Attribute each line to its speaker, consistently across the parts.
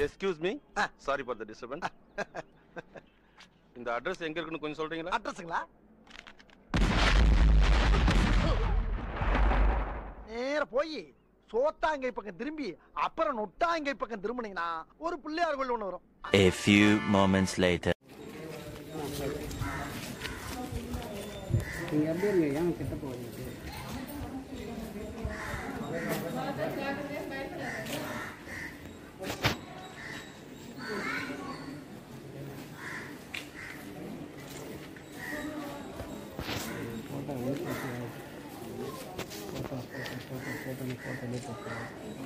Speaker 1: Excuse me
Speaker 2: ah.
Speaker 1: Sorry for the disturbance இந்த address எங்க இருக்குன்னு கொஞ்சம் சொல்றீங்களா
Speaker 2: அட்ரஸுங்களா நேர போய் சோத்தாங்கை பக்கம் திரும்பி அப்புறம் நொட்டாங்கை பக்கம் திரும்பினீங்கன்னா ஒரு பிள்ளையார் கோயில் ஒண்ணு வரும்
Speaker 3: A few moments later.
Speaker 4: நீங்க எப்படி இருங்க ஏன் கிட்ட போறீங்க போட்டோ வந்து போட்டோ போட்டோ போட்டோ போட்டோ போட்டோலே போட்டோ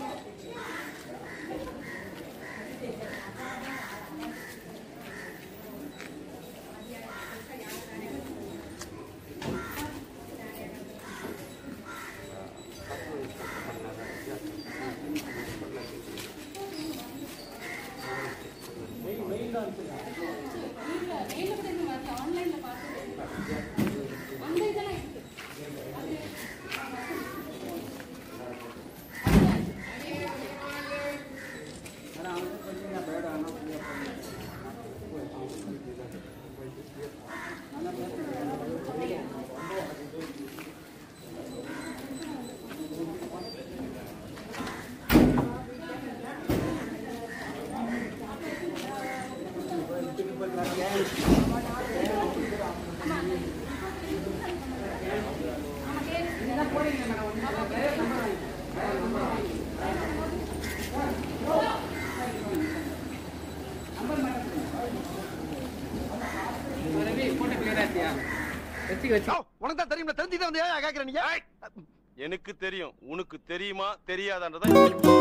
Speaker 4: வச்சு வச்சு
Speaker 2: யோ, உனக்கு தான் தெரியும்ல தெரிஞ்சுதான் வந்து ஏன் கேக்குற நீங்க
Speaker 1: எனக்கு தெரியும் உனக்கு தெரியுமா தெரியாதான்றதான்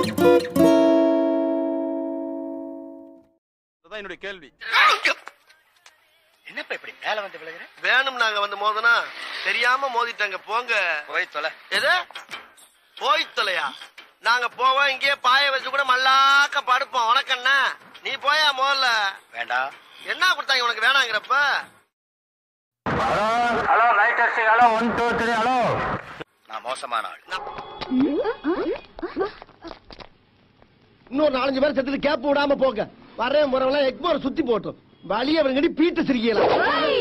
Speaker 1: அதுதான் என்னுடைய கேள்வி
Speaker 5: என்னப்பா இப்படி மேல வந்து விழுகிற
Speaker 6: வேணும் நாங்க வந்து மோதனா தெரியாம மோதிட்டாங்க போங்க
Speaker 5: போய் தொலை
Speaker 6: எது போய் தொலையா நாங்க போவோம் இங்கேயே பாய வச்சு கூட மல்லாக்க படுப்போம் உனக்கண்ணா நீ போயா முதல்ல
Speaker 5: வேண்டாம்
Speaker 6: என்ன கொடுத்தாங்க உனக்கு வேணாங்கிறப்ப
Speaker 5: hello light testing hello one two three hello நான் மோசமான ஆள்
Speaker 6: இன்னொரு நாலஞ்சு பேர் செத்துட்டு கேப் விடாம போங்க வரேன் முறவெல்லாம் எக்மோர் சுத்தி போட்டோம் வழிய அவங்கடி பீட்டு சிரிக்கலாம்